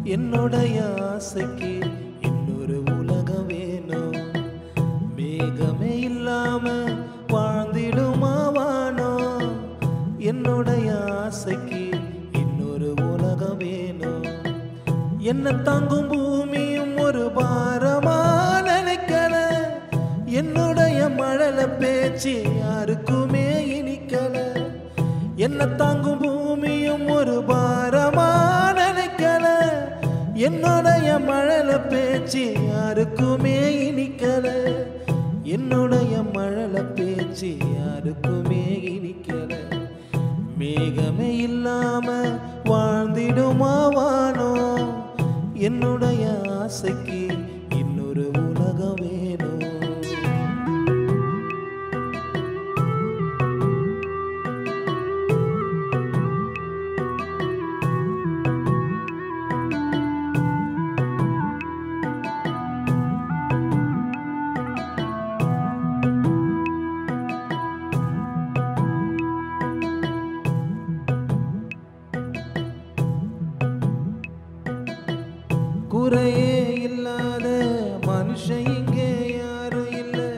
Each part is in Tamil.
என்னுடைய ஆசைக்கு இன்னொரு உலகம் வேணும் மேகமே இல்லாம வாழ்ந்திடுமா வானோ என்னுடைய ஆசைக்கு இன்னொரு உலகம் வேணும் என்ன தாங்கும் பூமியும் ஒரு பாரமா நினைக்கல என்னுடைய மழல பேச்சு யாருக்குமே இனிக்கல என்ன தாங்கும் பூமியும் ஒரு பாரமா நினைக்கல என்னுடைய மழல பேச்சு யாருக்குமே இனிக்கல என்னுடைய மழல பேச்சு யாருக்குமே இனிக்கல மேகமே இல்லாம வாழ்ந்திடுமா வானோ என்னுடைய ஆசைக்கு இன்னொரு உலகம் வேணும் குறையே இல்லாத மனுஷன் இங்கே யாரும் இல்லை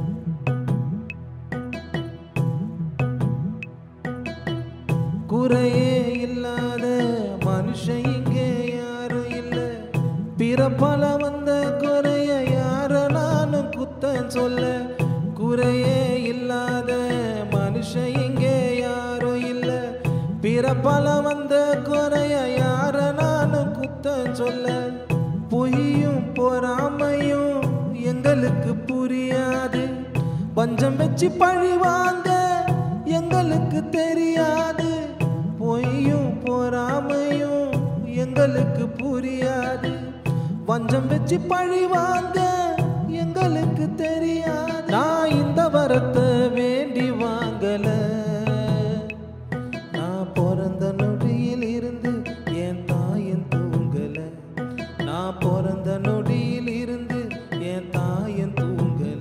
குறையே இல்லாத மனுஷன் இங்கே யாரும் இல்லை பிறப்பால வந்த குறைய யார நானும் குத்தம் சொல்ல குறையே இல்லாத மனுஷன் இங்கே யாரும் இல்லை பிறப்பால வந்த குறைய யார நானும் குத்தம் சொல்ல பொய்யும் பொறாமையும் எங்களுக்கு புரியாது பஞ்சம் வச்சு பழி வாங்க எங்களுக்கு தெரியாது பொய்யும் பொறாமையும் எங்களுக்கு புரியாது வஞ்சம் வச்சு பழி வாங்க எங்களுக்கு தெரியாது நான் இந்த வரத்தை வேண்டி வாங்கல நான் பிறந்த நொடியில் இருந்து என் தாயன் தூங்கல நான் பிறந்த நொடியில் இருந்து என் தாயன் தூங்கல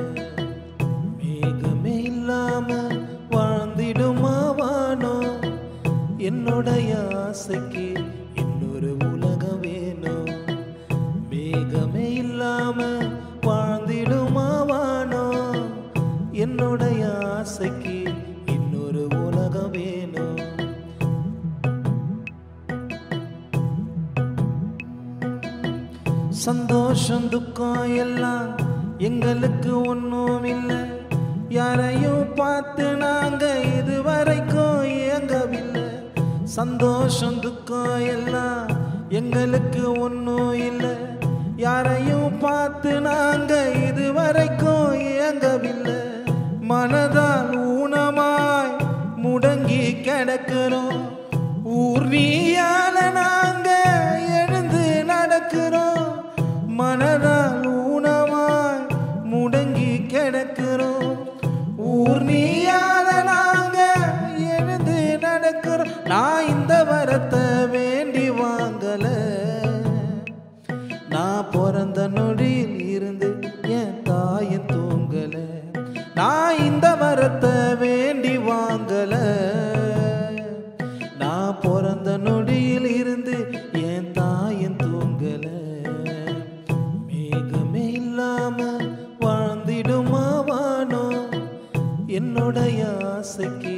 மேகமே இல்லாம வாழ்ந்திடுமா வானோ என்னுடைய ஆசைக்கு இன்னொரு உலகம் வேணும் மேகமே இல்லாம வாழ்ந்திடுமா வானோ என்னுடைய ஆசைக்கு இன்னொரு உலகம் வேணும் சந்தோஷம் துக்கம் எல்லாம் எங்களுக்கு ஒன்றும் இல்லை யாரையும் பார்த்து நாங்க இதுவரைக்கும் இயங்கவில்லை சந்தோஷம் துக்கம் எல்லாம் எங்களுக்கு ஒன்றும் இல்லை யாரையும் பார்த்து நாங்க இதுவரைக்கும் இயங்கவில்லை மனதால் ஊனமாய் முடங்கி கிடக்கிறோம் ஊர்வீயால நாங்க எழுந்து நடக்கிறோம் மனதால் ஊனமாய் முடங்கி கிடக்கிறோம் ஊர்வீயால நாங்க எழுந்து நடக்கிறோம் நான் இந்த வரத்தை வேண்டி வாங்கல நான் பிறந்த நொடியில் இருந்து என் தாயின் தூங்கல நான் இந்த வரத்தை வேண்டி வாங்கல நான் பிறந்த நொடியில் இருந்து என் தாயின் தூங்கல மேகமே இல்லாம வாழ்ந்திடுமா வானோ என்னுடைய ஆசைக்கு